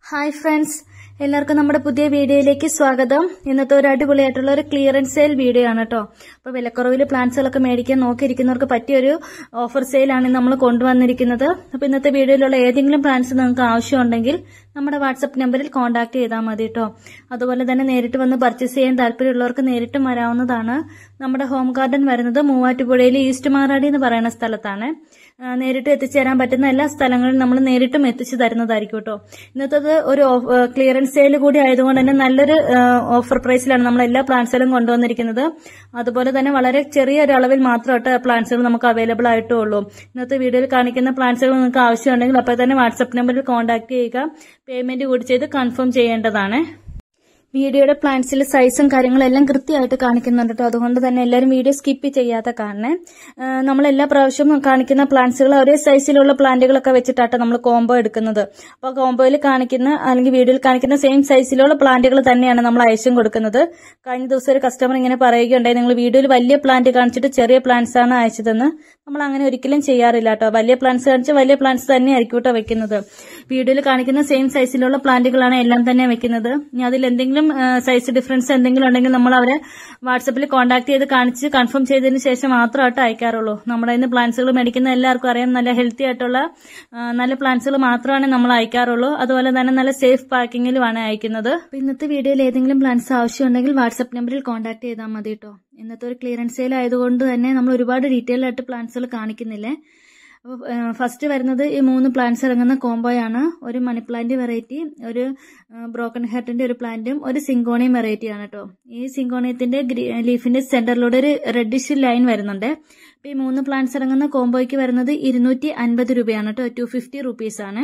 hi friends എല്ലാവർക്കും നമ്മുടെ പുതിയ വീഡിയോയിലേക്ക് സ്വാഗതം ഇന്നത്തെ ഒരു അടിപൊളിയായിട്ടുള്ള ഒരു ക്ലിയറൻസ് സെയിൽ വീഡിയോ ആണ് കേട്ടോ അപ്പോൾ വിലക്കുറവിൽ പ്ലാന്റ്സുകളൊക്കെ മേടിക്കാൻ നോക്കിയിരിക്കുന്നവർക്ക് പറ്റിയൊരു ഓഫർ സെയിലാണ് നമ്മൾ കൊണ്ടുവന്നിരിക്കുന്നത് അപ്പോൾ ഇന്നത്തെ വീഡിയോയിലുള്ള ഏതെങ്കിലും പ്ലാന്റ്സ് നിങ്ങൾക്ക് ആവശ്യമുണ്ടെങ്കിൽ നമ്മുടെ വാട്സപ്പ് നമ്പറിൽ കോൺടാക്ട് ചെയ്താൽ മതി കേട്ടോ അതുപോലെ തന്നെ നേരിട്ട് വന്ന് പർച്ചേസ് ചെയ്യാൻ താല്പര്യമുള്ളവർക്ക് നേരിട്ടും വരാവുന്നതാണ് നമ്മുടെ ഹോം ഗാർഡൻ വരുന്നത് മൂവാറ്റുപുഴയിൽ ഈസ്റ്റ് മാറാടി എന്ന് പറയുന്ന സ്ഥലത്താണ് ആ, നേരിട്ട് എത്തിച്ചേരാൻ പറ്റുന്ന എല്ലാ സ്ഥലങ്ങളിലും നമ്മൾ നേരിട്ടും എത്തിച്ചു തരുന്നതായിരിക്കും കേട്ടോ ഇന്നത്തത് ഒരു ക്ലിയറൻസ് സെയിൽ കൂടി ആയതുകൊണ്ട് തന്നെ നല്ലൊരു ഓഫർ പ്രൈസിലാണ് നമ്മൾ എല്ലാ പ്ലാന്റ്സുകളും കൊണ്ടുവന്നിരിക്കുന്നത് അതുപോലെ തന്നെ വളരെ ചെറിയ ഒരു അളവിൽ മാത്രമായിട്ട് പ്ലാന്റ്സുകൾ നമുക്ക് അവൈലബിൾ ആയിട്ടുള്ളൂ ഇന്നത്തെ വീഡിയോയിൽ കാണിക്കുന്ന പ്ലാന്റ്സുകൾ നിങ്ങൾക്ക് ആവശ്യമുണ്ടെങ്കിൽ അപ്പോൾ തന്നെ വാട്സപ്പ് നമ്പറിൽ കോൺടാക്ട് ചെയ്യുക പേയ്മെന്റ് കൂടി ചെയ്ത് കൺഫേം ചെയ്യേണ്ടതാണ് വീഡിയോയുടെ പ്ലാന്റ്സിൽ സൈസും കാര്യങ്ങളും എല്ലാം കൃത്യമായിട്ട് കാണിക്കുന്നുണ്ട് കേട്ടോ അതുകൊണ്ട് തന്നെ എല്ലാവരും വീഡിയോ സ്കിപ്പ് ചെയ്യാതെ കാണണേ ആ, നമ്മൾ എല്ലാ പ്രാവശ്യവും കാണിക്കുന്ന പ്ലാന്റ്സുകൾ ഒരേ സൈസിലുള്ള പ്ലാന്റുകളൊക്കെ വെച്ചിട്ടാണ് നമ്മൾ കോംബോ എടുക്കുന്നത് അപ്പോൾ കോംബോയിൽ കാണിക്കുന്ന അല്ലെങ്കിൽ വീഡിയോയിൽ കാണിക്കുന്ന സെയിം സൈസിലുള്ള പ്ലാന്റുകൾ തന്നെയാണ് നമ്മൾ അയച്ചും കൊടുക്കുന്നത് കഴിഞ്ഞ ദിവസം ഒരു കസ്റ്റമർ ഇങ്ങനെ പറയുകയുണ്ടായി നിങ്ങൾ വീഡിയോയിൽ വലിയ പ്ലാന്റ് കാണിച്ചിട്ട് ചെറിയ പ്ലാന്റ്സ് ആണ് അയച്ചതെന്ന് നമ്മൾ അങ്ങനെ ഒരിക്കലും ചെയ്യാറില്ല കേട്ടോ വലിയ പ്ലാന്റ്സ് കാണിച്ച് വലിയ പ്ലാന്റ്സ് തന്നെ ആയിരിക്കും കേട്ടോ വെക്കുന്നത് വീഡിയോയിൽ കാണിക്കുന്ന സെയിം സൈസിലുള്ള പ്ലാന്റുകളാണ് എല്ലാം തന്നെ വെക്കുന്നത് ഇനി അതിൽ എന്തെങ്കിലും സൈസ് ഡിഫറൻസ് എന്തെങ്കിലും ഉണ്ടെങ്കിൽ നമ്മൾ അവരെ വാട്സപ്പിൽ കോൺടാക്ട് ചെയ്ത് കാണിച്ച് കൺഫേം ചെയ്തതിന് ശേഷം മാത്രമായിട്ട് അയക്കാറുള്ളൂ നമ്മുടെ ഇന്ന് പ്ലാന്റ്സുകൾ മേടിക്കുന്ന എല്ലാവർക്കും അറിയാം നല്ല ഹെൽത്തി ആയിട്ടുള്ള ആ, നല്ല പ്ലാന്റ്സുകൾ മാത്രമാണ് നമ്മൾ അയക്കാറുള്ളൂ അതുപോലെ തന്നെ നല്ല സേഫ് പാക്കിങ്ങിലുമാണ് അയക്കുന്നത് അപ്പൊ ഇന്നത്തെ വീഡിയോയിൽ ഏതെങ്കിലും പ്ലാന്റ്സ് ആവശ്യമുണ്ടെങ്കിൽ വാട്സപ്പ് നമ്പറിൽ കോൺടാക്ട് ചെയ്താൽ മതി കേട്ടോ ഇന്നത്തെ ഒരു ക്ലിയറൻസ് സെയിൽ ആയതുകൊണ്ട് തന്നെ നമ്മൾ ഒരുപാട് ഡീറ്റെയിൽ ആയിട്ട് പ്ലാന്റ്സുകൾ കാണിക്കുന്നില്ലേ അപ്പോൾ ഫസ്റ്റ് വരുന്നത് ഈ മൂന്ന് പ്ലാന്റ്സ് ഇറങ്ങുന്ന കോംബോയാണ് ഒരു മണി പ്ലാന്റ് വെറൈറ്റി ഒരു ബ്രോക്കൺ ഹെർട്ടിന്റെ ഒരു പ്ലാന്റും ഒരു സിങ്കോണിയം വെറൈറ്റിയാണ് കേട്ടോ ഈ സിങ്കോണിയത്തിന്റെ ലീഫിന്റെ സെന്ററിലൂടെ ഒരു റെഡിഷ് ലൈൻ വരുന്നുണ്ട് അപ്പോൾ ഈ മൂന്ന് പ്ലാന്റ്സ് ഇറങ്ങുന്ന കോംബോയ്ക്ക് വരുന്നത് ഇരുന്നൂറ്റി അൻപത് രൂപയാണ് കേട്ടോ ടു ഫിഫ്റ്റി റുപ്പീസ് ആണ്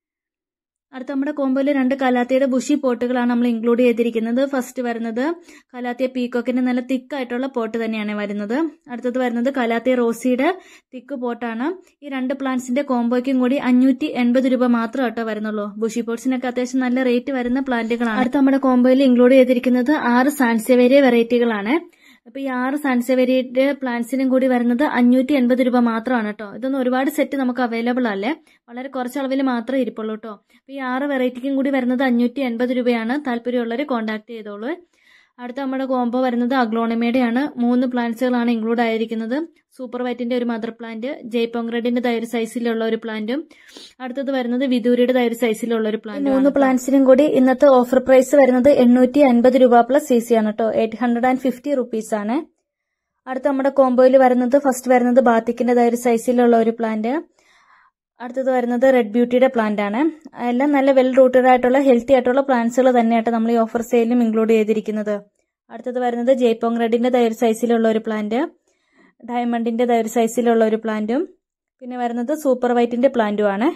അടുത്ത നമ്മുടെ കോമ്പോയിൽ രണ്ട് കലാത്തിയുടെ ബുഷി പോട്ടുകളാണ് നമ്മൾ ഇൻക്ലൂഡ് ചെയ്തിരിക്കുന്നത് ഫസ്റ്റ് വരുന്നത് കലാത്തിയ പീക്കോക്കിന്റെ നല്ല തിക്കായിട്ടുള്ള പോട്ട് തന്നെയാണ് വരുന്നത് അടുത്തത് വരുന്നത് കലാത്തിയ റോസിയുടെ തിക്ക് പോട്ടാണ് ഈ രണ്ട് പ്ലാന്റ്സിന്റെ കോമ്പോയ്ക്കും കൂടി അഞ്ഞൂറ്റി എൺപത് രൂപ മാത്രം കേട്ടോ വരുന്നുള്ളൂ ബുഷി പോട്ട്സിനൊക്കെ അത്യാവശ്യം നല്ല റേറ്റ് വരുന്ന പ്ലാന്റുകളാണ് അടുത്ത നമ്മുടെ കോമ്പോയിൽ ഇൻക്ലൂഡ് ചെയ്തിരിക്കുന്നത് ആറ് സാൻസേവേരിയ വെറൈറ്റികളാണ് അപ്പൊ ഈ ആറ് സാൻസേവേരിയുടെ പ്ലാന്റ്സിനും കൂടി വരുന്നത് അഞ്ഞൂറ്റി എൺപത് രൂപ മാത്രമാണ് കേട്ടോ ഇതൊന്നും ഒരുപാട് സെറ്റ് നമുക്ക് അവൈലബിൾ അല്ലേ വളരെ കുറച്ച് അളവിൽ മാത്രമേ ഇരിപ്പുള്ളൂ കേട്ടോ അപ്പൊ ഈ ആറ് വെറൈറ്റിക്കും കൂടി വരുന്നത് അഞ്ഞൂറ്റി എൺപത് രൂപയാണ് താല്പര്യമുള്ളവർ കോൺടാക്ട് ചെയ്തോളൂ അടുത്ത നമ്മുടെ കോംബോ വരുന്നത് അഗ്ലോണിമയുടെ മൂന്ന് പ്ലാന്റ്സുകളാണ് ഇൻക്ലൂഡ് ആയിരിക്കുന്നത് സൂപ്പർ വൈറ്റിന്റെ ഒരു മദർ പ്ലാന്റ് ജയ്പോങ്റഡിന്റെ തൈര് സൈസിലുള്ള ഒരു പ്ലാന്റും അടുത്തത് വരുന്നത് വിദൂരിയുടെ തൈര് സൈസിലുള്ള ഒരു പ്ലാന്റ് മൂന്ന് പ്ലാന്റ്സിനും കൂടി ഇന്നത്തെ ഓഫർ പ്രൈസ് വരുന്നത് എണ്ണൂറ്റി അൻപത് രൂപ പ്ലസ് സി സി ആണ് കേട്ടോ eight hundred and fifty rupees ആണ് അടുത്ത നമ്മുടെ കോംബോയിൽ വരുന്നത് ഫസ്റ്റ് വരുന്നത് ബാത്തിക്കിന്റെ തൈര് സൈസിലുള്ള ഒരു പ്ലാന്റ് അടുത്തത് വരുന്നത് റെഡ് ബ്യൂട്ടിയുടെ പ്ലാന്റ് ആണ് എല്ലാം നല്ല വെൽ റൂട്ടഡ് ആയിട്ടുള്ള ഹെൽത്തി ആയിട്ടുള്ള പ്ലാന്റ്സുകൾ തന്നെയായിട്ട് നമ്മൾ ഈ ഓഫർ സെയിലും ഇൻക്ലൂഡ് ചെയ്തിരിക്കുന്നത് അടുത്തത് വരുന്നത് ജയ്പോങ് റെഡിന്റെ തൈര് സൈസിലുള്ള ഒരു പ്ലാന്റ് ഡയമണ്ടിന്റെ തൈര് സൈസിലുള്ള ഒരു പ്ലാന്റും പിന്നെ വരുന്നത് സൂപ്പർ വൈറ്റിന്റെ പ്ലാന്റും ആണ്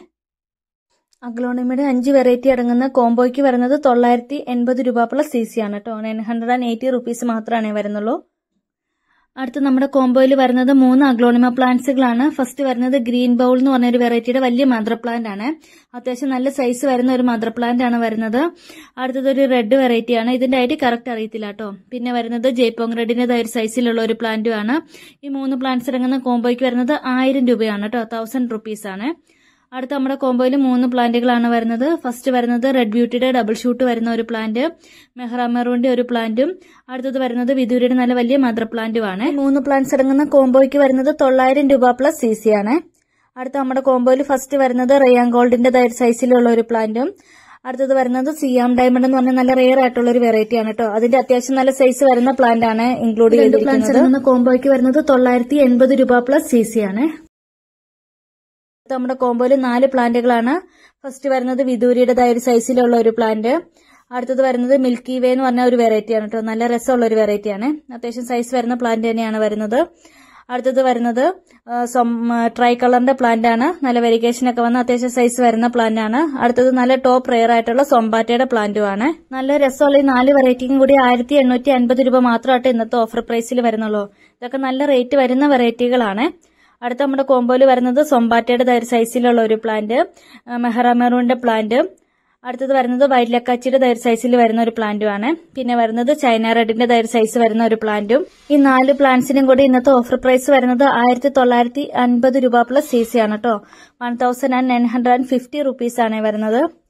അഗ്ലോണിമയുടെ അഞ്ച് വെറൈറ്റി അടങ്ങുന്ന കോംബോയ്ക്ക് വരുന്നത് തൊള്ളായിരത്തി എൺപത് രൂപ പ്ലസ് സി സി ആണ് കേട്ടോ nine hundred and eighty rupees മാത്രമേ വരുന്നുള്ളൂ അടുത്ത് നമ്മുടെ കോംബോയിൽ വരുന്നത് മൂന്ന് അഗ്ലോണിമ പ്ലാന്റ്സുകളാണ് ഫസ്റ്റ് വരുന്നത് ഗ്രീൻ ബൗൾ എന്ന് പറഞ്ഞ ഒരു വെറൈറ്റിയുടെ വലിയ മദർ പ്ലാന്റ് ആണ് അത്യാവശ്യം നല്ല സൈസ് വരുന്ന ഒരു മദർ പ്ലാന്റ് ആണ് വരുന്നത് അടുത്തത് ഒരു റെഡ് വെറൈറ്റി ആണ് ഇതിന്റെ ഐഡി കറക്റ്റ് അറിയത്തില്ല കേട്ടോ പിന്നെ വരുന്നത് ജയ്പോങ് റെഡിന്റെ ഒരു സൈസിലുള്ള ഒരു പ്ലാന്റും ആണ് ഈ മൂന്ന് പ്ലാന്റ്സ് ഇറങ്ങുന്ന കോംബോയ്ക്ക് വരുന്നത് ആയിരം രൂപയാണ് കേട്ടോ തൗസൻഡ് റുപ്പീസ് ആണ് അടുത്ത നമ്മുടെ കോംബോയിൽ മൂന്ന് പ്ലാന്റുകളാണ് വരുന്നത് ഫസ്റ്റ് വരുന്നത് റെഡ് ബ്യൂട്ടിയുടെ ഡബിൾ ഷൂട്ട് വരുന്ന ഒരു പ്ലാന്റ് മെഹ്റാമെറൂന്റെ ഒരു പ്ലാന്റും അടുത്തത് വരുന്നത് വിദൂരിയുടെ നല്ല വലിയ മദർ പ്ലാന്റും ആണ് ഈ മൂന്ന് പ്ലാന്റ്സ് അടങ്ങുന്ന കോംബോയ്ക്ക് വരുന്നത് തൊള്ളായിരം രൂപ പ്ലസ് സി സി ആണ് അടുത്ത നമ്മുടെ കോംബോയിൽ ഫസ്റ്റ് വരുന്നത് റയാൻ ഗോൾഡിന്റെ സൈസിലുള്ള ഒരു പ്ലാന്റും അടുത്തത് വരുന്നത് സിയാം ഡയമണ്ട് എന്ന് പറഞ്ഞ നല്ല റെയർ ആയിട്ടുള്ള ഒരു വെറൈറ്റി ആണ് കേട്ടോ അതിന്റെ അത്യാവശ്യം നല്ല സൈസ് വരുന്ന പ്ലാന്റ് ആണ് ഇൻക്ലൂഡ് ചെയ്തിരിക്കുന്നത് കോംബോയ്ക്ക് വരുന്നത് തൊള്ളായിരത്തി എൺപത് രൂപ പ്ലസ് സി സി ആണ് അടുത്ത നമ്മുടെ കോംബോയിൽ നാല് പ്ലാന്റുകളാണ് ഫസ്റ്റ് വരുന്നത് വിദൂരിയുടെ ഒരു സൈസിലുള്ള ഒരു പ്ലാന്റ് അടുത്തത് വരുന്നത് മിൽക്കി വേ എന്ന് പറഞ്ഞ ഒരു വെറൈറ്റിയാണ് കേട്ടോ നല്ല രസമുള്ള ഒരു വെറൈറ്റിയാണ് അത്യാവശ്യം സൈസ് വരുന്ന പ്ലാന്റ് തന്നെയാണ് വരുന്നത് അടുത്തത് വരുന്നത് ട്രൈ കളറിന്റെ പ്ലാന്റ് ആണ് നല്ല വെരിഗേഷൻ ഒക്കെ വന്ന അത്യാവശ്യം സൈസ് വരുന്ന പ്ലാന്റ് ആണ് അടുത്തത് നല്ല ടോപ്പ് റെയർ ആയിട്ടുള്ള സൊമ്പാറ്റയുടെ പ്ലാന്റും ആണ് നല്ല രസമുള്ള ഈ നാല് വെറൈറ്റിക്കും കൂടി ആയിരത്തി എണ്ണൂറ്റി അൻപത് രൂപ മാത്രമായിട്ട് ഇന്നത്തെ ഓഫർ പ്രൈസിൽ വരുന്നുള്ളൂ ഇതൊക്കെ നല്ല റേറ്റ് വരുന്ന വെറൈറ്റികളാണ് അടുത്ത നമ്മുടെ കോമ്പോയിൽ വരുന്നത് സൊമ്പാറ്റയുടെ തൈര് സൈസിലുള്ള ഒരു പ്ലാന്റ് മെഹറാമെറൂണിന്റെ പ്ലാന്റ് അടുത്തത് വരുന്നത് വൈറ്റ് ലക്കാച്ചിയുടെ തൈര് സൈസിൽ വരുന്ന ഒരു പ്ലാന്റുമാണ് പിന്നെ വരുന്നത് ചൈന റെഡിന്റെ തൈര് സൈസ് വരുന്ന ഒരു പ്ലാന്റും ഈ നാല് പ്ലാന്റ്സിനും കൂടി ഇന്നത്തെ ഓഫർ പ്രൈസ് വരുന്നത് ആയിരത്തി തൊള്ളായിരത്തി അൻപത് രൂപ പ്ലസ് സി സി ആണ് കേട്ടോ one thousand and nine hundred and fifty rupees ആണ് വരുന്നത്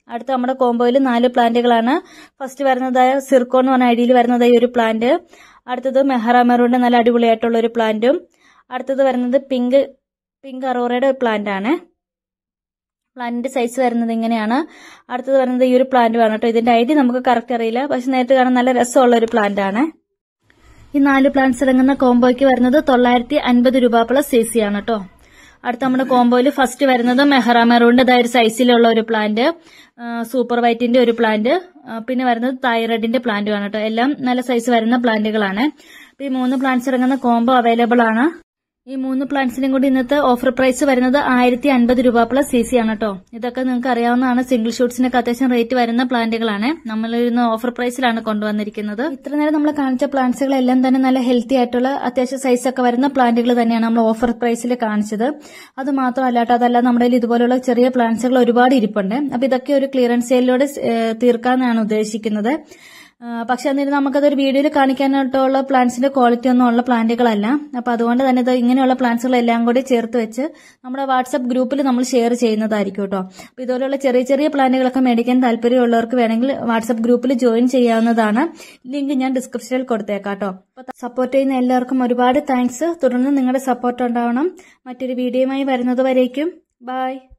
അടുത്ത നമ്മുടെ കോംബോയിൽ നാല് പ്ലാന്റുകളാണ് ഫസ്റ്റ് വരുന്നതായ സിർക്കോ എന്ന് പറഞ്ഞ ഐഡിയിൽ വരുന്നതായി ഒരു പ്ലാന്റ് അടുത്തത് മെഹറാമെറൂന്റെ നല്ല അടിപൊളിയായിട്ടുള്ള ഒരു പ്ലാന്റും അടുത്തത് വരുന്നത് പിങ്ക് പിങ്ക് അറോറയുടെ ഒരു പ്ലാന്റ് ആണ് പ്ലാന്റിന്റെ സൈസ് വരുന്നത് ഇങ്ങനെയാണ് അടുത്തത് വരുന്നത് ഈ ഒരു പ്ലാന്റുമാണ് കേട്ടോ ഇതിന്റെ ഐഡി നമുക്ക് കറക്റ്റ് അറിയില്ല പക്ഷെ നേരിട്ട് കാണാൻ നല്ല രസമുള്ള ഒരു പ്ലാന്റ് ആണ് ഈ നാല് പ്ലാന്റ്സ് ഇറങ്ങുന്ന കോംബോയ്ക്ക് വരുന്നത് തൊള്ളായിരത്തി അൻപത് രൂപ പ്ലസ് സി സി ആണ് കേട്ടോ അടുത്ത നമ്മുടെ കോംബോയിൽ ഫസ്റ്റ് വരുന്നത് മെഹറാമെറൂന്റെ ഇതായ ഒരു സൈസിലുള്ള ഒരു പ്ലാന്റ് സൂപ്പർ വൈറ്റിന്റെ ഒരു പ്ലാന്റ് പിന്നെ വരുന്നത് തൈറോയിഡിന്റെ പ്ലാന്റുമാണ് കേട്ടോ എല്ലാം നല്ല സൈസ് വരുന്ന പ്ലാന്റുകളാണ് അപ്പൊ ഈ മൂന്ന് പ്ലാന്റ്സ് ഇറങ്ങുന്ന കോംബോ അവൈലബിൾ ആണ് ഈ മൂന്ന് പ്ലാന്റ്സിനും കൂടി ഇന്നത്തെ ഓഫർ പ്രൈസ് വരുന്നത് ആയിരത്തി അൻപത് രൂപ പ്ലസ് സി സി ആണ് കേട്ടോ ഇതൊക്കെ നിങ്ങൾക്ക് അറിയാവുന്നതാണ് സിംഗിൾ ഷൂട്ട്സിനൊക്കെ അത്യാവശ്യം റേറ്റ് വരുന്ന പ്ലാന്റുകളാണ് നമ്മൾ ഇന്ന് ഓഫർ പ്രൈസിലാണ് കൊണ്ടുവന്നിരിക്കുന്നത് ഇത്ര നേരം നമ്മൾ കാണിച്ച പ്ലാന്റ്സുകളെല്ലാം തന്നെ നല്ല ഹെൽത്തി ആയിട്ടുള്ള അത്യാവശ്യം സൈസ് ഒക്കെ വരുന്ന പ്ലാന്റുകൾ തന്നെയാണ് നമ്മൾ ഓഫർ പ്രൈസിൽ കാണിച്ചത് അത് മാത്രമല്ല കേട്ടോ അതല്ല നമ്മുടെ കയ്യിൽ ഇതുപോലുള്ള ചെറിയ പ്ലാന്റ്സുകൾ ഒരുപാട് ഇരിപ്പുണ്ട് അപ്പൊ ഇതൊക്കെ ഒരു ക്ലിയറൻസ് സെയിലിലൂടെ തീർക്കാനാണ് ഉദ്ദേശിക്കുന്നത് പക്ഷെ എന്നിട്ട് നമുക്കതൊരു വീഡിയോയിൽ കാണിക്കാനായിട്ടുള്ള പ്ലാന്റ്സിന്റെ ക്വാളിറ്റി ഒന്നും ഉള്ള പ്ലാന്റുകളല്ല അപ്പൊ അതുകൊണ്ട് തന്നെ ഇത് ഇങ്ങനെയുള്ള പ്ലാന്റ്സുകളെല്ലാം കൂടി ചേർത്ത് വെച്ച് നമ്മുടെ വാട്സ്ആപ്പ് ഗ്രൂപ്പിൽ നമ്മൾ ഷെയർ ചെയ്യുന്നതായിരിക്കും കേട്ടോ അപ്പൊ ഇതുപോലുള്ള ചെറിയ ചെറിയ പ്ലാന്റുകളൊക്കെ മേടിക്കാൻ താല്പര്യമുള്ളവർക്ക് വേണമെങ്കിൽ വാട്സ്ആപ്പ് ഗ്രൂപ്പിൽ ജോയിൻ ചെയ്യാവുന്നതാണ് ലിങ്ക് ഞാൻ ഡിസ്ക്രിപ്ഷനിൽ കൊടുത്തേക്കാം കേട്ടോ അപ്പൊ സപ്പോർട്ട് ചെയ്യുന്ന എല്ലാവർക്കും ഒരുപാട് താങ്ക്സ് തുടർന്ന് നിങ്ങളുടെ സപ്പോർട്ട് ഉണ്ടാവണം മറ്റൊരു വീഡിയോയുമായി വരുന്നത് വരേക്കും ബൈ